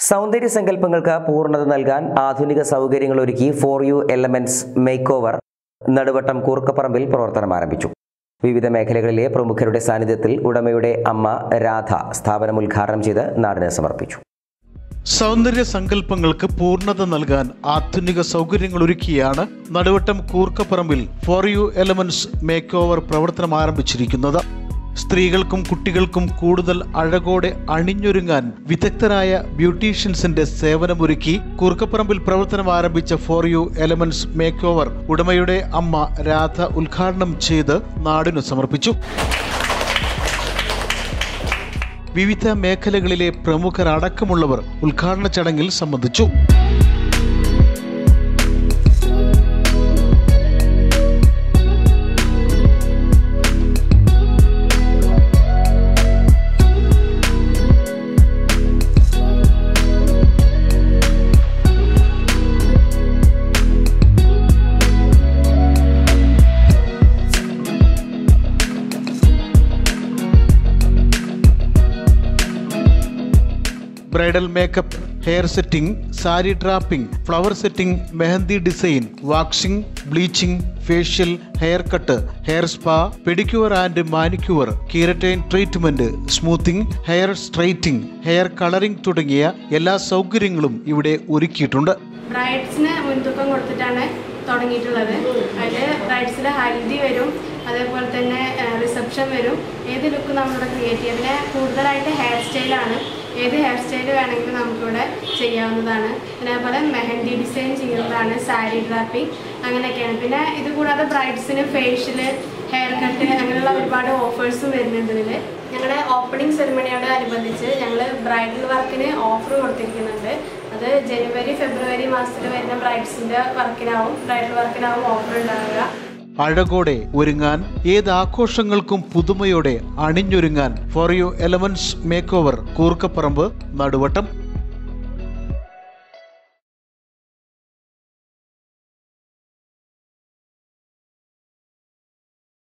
സൗന്ദര്യ സങ്കല്പങ്ങൾക്ക് പൂർണ്ണത നൽകാൻ ആധുനിക സൗകര്യങ്ങൾ ഒരുക്കി for you elements make over Naduvattam കൂർക്കപ്പറമ്പിൽ പ്രവർത്തനം ആരംഭിച്ചു വിവിധ മേഖലകളിലെ പ്രമുഖരുടെ സാന്നിധ്യത്തിൽ ഉടമയുടെ അമ്മ രാധ സ്ഥാപനം ഉദ്ഘാടനം ചെയ്ത് നാടിന് സമർപ്പിച്ചു സൗന്ദര്യ സങ്കല്പങ്ങൾക്ക് പൂർണ്ണത നൽകാൻ ആധുനിക സൗകര്യങ്ങൾ ഒരുക്കിയാണ് നടുവട്ടം കൂർക്കപ്പറമ്പിൽ for you elements make over പ്രവർത്തനം ആരംഭിച്ചിരിക്കുന്നത് സ്ത്രീകൾക്കും കുട്ടികൾക്കും കൂടുതൽ അഴകോടെ അണിഞ്ഞൊരുങ്ങാൻ വിദഗ്ധരായ ബ്യൂട്ടീഷ്യൻസിന്റെ സേവനമൊരുക്കി കൂർക്കപ്പറമ്പിൽ പ്രവർത്തനം ആരംഭിച്ച for you elements make over ഉടമയുടെ അമ്മ രാധ ഉദ്ഘാടനം ചെയ്ത് നാടിനു സമർപ്പിച്ചു വിവിധ മേഖലകളിലെ പ്രമുഖർ അടക്കമുള്ളവർ ഉദ്ഘാടന ചടങ്ങിൽ സംബന്ധിച്ചു bridal makeup hair setting sari draping flower setting mehndi design waxing bleaching facial hair cut hair spa pedicure and manicure keratin treatment smoothing hair straightening hair colouring തുടങ്ങിയ എല്ലാ സൗകര്യങ്ങളും ഇവിടെ ഒരുക്കിയിട്ടുണ്ട് ബ്രൈഡ്സിന് മുൻതൂക്കം കൊടുത്തിട്ടാണ് തുടങ്ങിയിട്ടുള്ളത് അതിൽ ബ്രൈഡ്സിൽ ഹൽദി വരും അതേപോലെ തന്നെ റിസപ്ഷൻ വരും ഏത് ലുക്ക് നമ്മളിവിടെ ക്രിയേറ്റ് ചെയ്യും പിന്നെ കൂടുതലായിട്ട് ഹെയർ സ്റ്റൈലാണ് ഏത് ഹെയർ സ്റ്റൈൽ വേണമെങ്കിലും നമുക്കിവിടെ ചെയ്യാവുന്നതാണ് പിന്നെ അതുപോലെ മെഹന്തി ഡിസൈൻ ചെയ്യുന്നതാണ് സാരി ഡ്രാപ്പിംഗ് അങ്ങനെയൊക്കെയാണ് പിന്നെ ഇത് കൂടാതെ ബ്രൈഡ്സിന് ഫേഷ്യൽ ഹെയർ കട്ട് അങ്ങനെയുള്ള ഒരുപാട് ഓഫേഴ്സും വരുന്നുണ്ട് ഇതിൽ ഞങ്ങളുടെ ഓപ്പണിംഗ് സെറിമണിയോട് അനുബന്ധിച്ച് ഞങ്ങൾ ബ്രൈഡൽ വർക്കിന് ഓഫർ കൊടുത്തിരിക്കുന്നുണ്ട് അത് ജനുവരി ഫെബ്രുവരി മാസത്തിൽ വരുന്ന ബ്രൈഡ്സിൻ്റെ വർക്കിനാവും ബ്രൈഡൽ വർക്കിനാവും ഓഫർ ഉണ്ടാവുക അഴകോടെ ഒരുങ്ങാൻ ഏത് ആഘോഷങ്ങൾക്കും പുതുമയോടെ അണിഞ്ഞൊരുങ്ങാൻ for you elements make over Koorkkaparambu Naduvattom